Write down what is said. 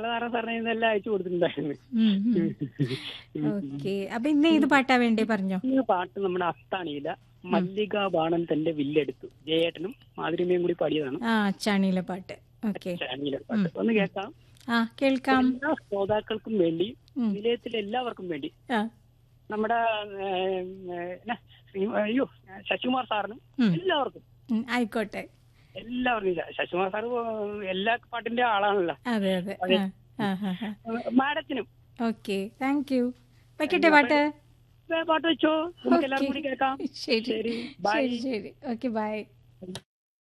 ബാലനാരായണ സാറിനെ ഇന്നെല്ലാം അയച്ചു കൊടുത്തിട്ടുണ്ടായിരുന്നു ഓക്കെ അപ്പൊ ഇന്ന് ഏത് പാട്ടാ വേണ്ടേ പറഞ്ഞോ ഈ പാട്ട് നമ്മുടെ അത്താണിയില മല്ലിക ബാണൻ തന്റെ വില്ലെടുത്തു ജയേട്ടനും മാധുരിമയും കൂടി പാടിയതാണ് ആ ചാണിയിലെ പാട്ട് ഓക്കെ ചാനലിലെ പാട്ട് ഒന്ന് കേൾക്കാം ആ കേൾക്കാം എല്ലാ ശ്രോതാക്കൾക്കും വേണ്ടി ഉം. നിലയത്തിലെ എല്ലാവർക്കും വേണ്ടി ആ നമ്മുടെ ഏം, ഏ, എന്നാ, ശ്രീ- അയ്യോ ശശികുമാർ സാറിനും ഉം. എല്ലാവർക്കും ഉം, ആയിക്കോട്ടെ എല്ലാവർക്കും ശ- ശശികുമാർ സാർ എല്ലാ പാട്ടിന്റെ ആളാണല്ലോ അതെ അതെ അതെ. ആ ആ ആ മാഡത്തിനും ഓക്കെ താങ്ക് യു വെക്കട്ടെ പാട്ട് പാട്ട് വെച്ചോ നമുക്ക് എല്ലാവർക്കും കൂടി കേൾക്കാം ശരി ശരി ബൈ ശരി ശരി ഓക്കെ ബൈ